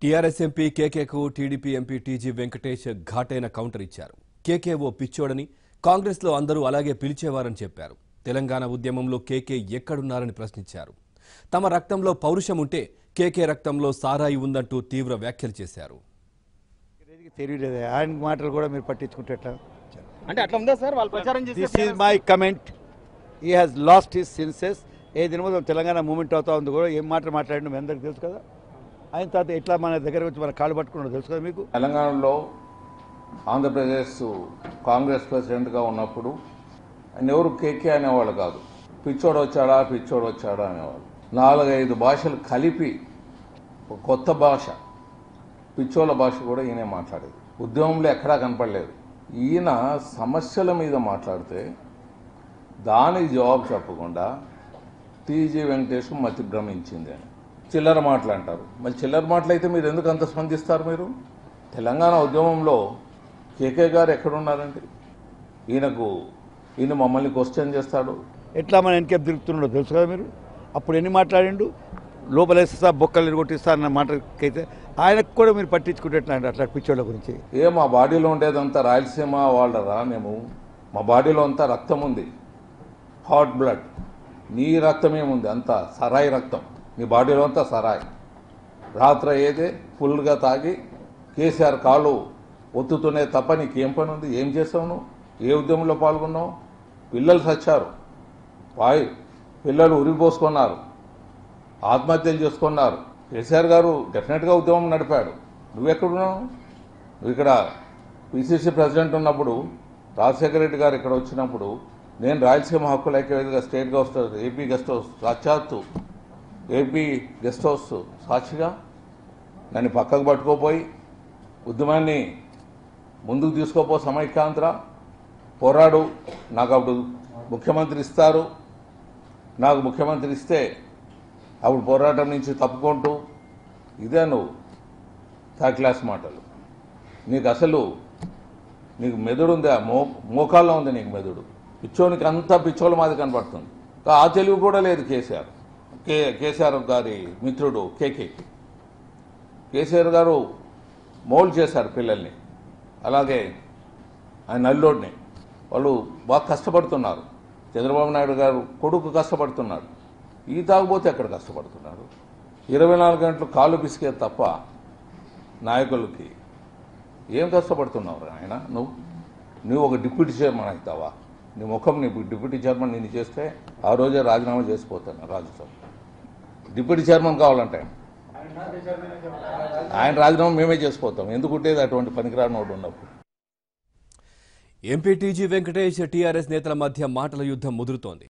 TRS MP కేకేకు TDP MP TG Venkatesh ఘాటైన counter ఇచ్చారు కేకే ఓ పిచ్చోడని కాంగ్రెస్లో అందరూ అలాగే పిలిచేవారని చెప్పారు తెలంగాణ ఉద్యమంలో కేకే ఎక్కడున్నారని ప్రశ్నించారు తమ రక్తంలో పౌరుషం ఉంటే కేకే రక్తంలో సారాయి ఉందంటూ తీవ్ర వ్యాఖ్యలు చేశారు రేంజ్కి తెలియలేదు ఆయన మాటలు కూడా మీరు పట్టించుకుంటే ఎట్లా అంటే అట్లా ఉందా సార్ వాళ్ళు ప్రచారం దిస్ చేసి is my comment he has lost his senses ఏ దినమో తెలంగాణ మూమెంట్ అవుతా ఉంది కూడా ఏం మాటలు మాట్లాడిన మీ అందరికి తెలుసు కదా ఆయన తర్వాత ఎట్లా మన దగ్గర వచ్చి మన కాళ్ళు పట్టుకున్నాడు తెలుసు కదా మీకు తెలంగాణలో ఆంధ్రప్రదేశ్ కాంగ్రెస్ ప్రెసిడెంట్గా ఉన్నప్పుడు ఆయన ఎవరు కేకే అనేవాళ్ళు కాదు పిచ్చోడు వచ్చాడా పిచ్చోడు వచ్చాడా అనేవాళ్ళు నాలుగైదు భాషలు కలిపి ఒక కొత్త భాష పిచ్చోళ్ళ భాష కూడా ఈయనే మాట్లాడేది ఉద్యమంలో ఎక్కడా కనపడలేదు ఈయన సమస్యల మీద మాట్లాడితే దానికి జవాబు చెప్పకుండా టీజీ వెంకటేష్ మతి భ్రమించింది అని చిల్లర మాటలు అంటారు మరి చిల్లర మాటలు అయితే మీరు ఎందుకు అంత స్పందిస్తారు మీరు తెలంగాణ ఉద్యమంలో కేకే గారు ఎక్కడున్నారండి ఈయనకు ఈయన మమ్మల్ని క్వశ్చన్ చేస్తాడు ఎట్లా మన వెనకేపు తిరుగుతున్నాడో తెలుసు కదా మీరు అప్పుడు ఎన్ని మాట్లాడిండు లోపలేస్తా బొక్కలు కొట్టిస్తా అన్న మాటకైతే ఆయనకు కూడా మీరు పట్టించుకుంటే ఎట్లా అండి అట్లా పిచ్చోళ్ళ గురించి ఏ మా బాడీలో ఉండేదంతా రాయలసీమ వాళ్ళరా మేము మా బాడీలో అంతా రక్తం ఉంది హాట్ బ్లడ్ నీ రక్తం ఏముంది అంతా సరాయి రక్తం నీ బాడీలో అంతా సరాయి రాత్రి అయ్యేదే ఫుల్గా తాగి కేసీఆర్ కాళ్ళు ఒత్తుతూనే తప్ప నీకేం పని ఉంది ఏం చేసావు నువ్వు ఏ ఉద్యమంలో పాల్గొన్నావు పిల్లలు చచ్చారు వాయు పిల్లలు ఉరిపోసుకున్నారు ఆత్మహత్యలు చేసుకున్నారు కేసీఆర్ గారు డెఫినెట్గా ఉద్యమం నడిపాడు నువ్వెక్కడున్నావు నువ్వు ఇక్కడ పిసిసి ప్రెసిడెంట్ ఉన్నప్పుడు రాజశేఖర రెడ్డి గారు ఇక్కడ వచ్చినప్పుడు నేను రాయలసీమ హక్కుల ఐక్యవేదిక state guest house AP guest house సాక్షాత్తు ఏపీ గెస్ట్ హౌస్ సాక్షిగా నన్ను పక్కకు పట్టుకోపోయి ఉద్యమాన్ని ముందుకు తీసుకోపో సమైక్యాంధ్ర పోరాడు నాకు అప్పుడు ముఖ్యమంత్రి ఇస్తారు నాకు ముఖ్యమంత్రి ఇస్తే అప్పుడు పోరాటం నుంచి తప్పుకుంటూ ఇదే నువ్వు థర్డ్ క్లాస్ మాటలు నీకు అసలు నీకు మెదడు ఉందా మో మోకాల్లో ఉంది నీకు మెదడు పిచ్చోనికి అంతా పిచ్చోళ్ళ మాది కనపడుతుంది కా- ఆ తెలివి కూడా లేదు కేసీఆర్ కే కేసీఆర్ గారి మిత్రుడు కేకే కేసీఆర్ గారు మౌల్డ్ చేశారు పిల్లల్ని అలాగే ఆయన అల్లుడిని వాళ్ళు బాగా కష్టపడుతున్నారు చంద్రబాబు నాయుడు గారు కొడుకు కష్టపడుతున్నాడు ఈ తాగుపోతే ఎక్కడ కష్టపడుతున్నాడు ఇరవై నాలుగు గంటలు కాళ్ళు పిసికే తప్ప నాయకులకి ఏం కష్టపడుతున్నావు ఆయన నువ్వు నువ్వు ఒక డిప్యూటీ చైర్మన్ అవుతావా నీ ముఖం నీ డిప్యూటీ చైర్మన్ నేను చేస్తే ఆ రోజే రాజీనామా చేసిపోతాను రాజ్యసభ డిప్యూటీ చైర్మన్ కావాలంటే ఆయన రాజీనామా మేమే చేసిపోతాం ఎందుకుంటే అటువంటి పనికిరాని వాడు ఉన్నప్పుడు ఎంపీ టీజీ వెంకటేష్ టీఆర్ఎస్ నేతల మధ్య మాటల యుద్ధం ముదురుతోంది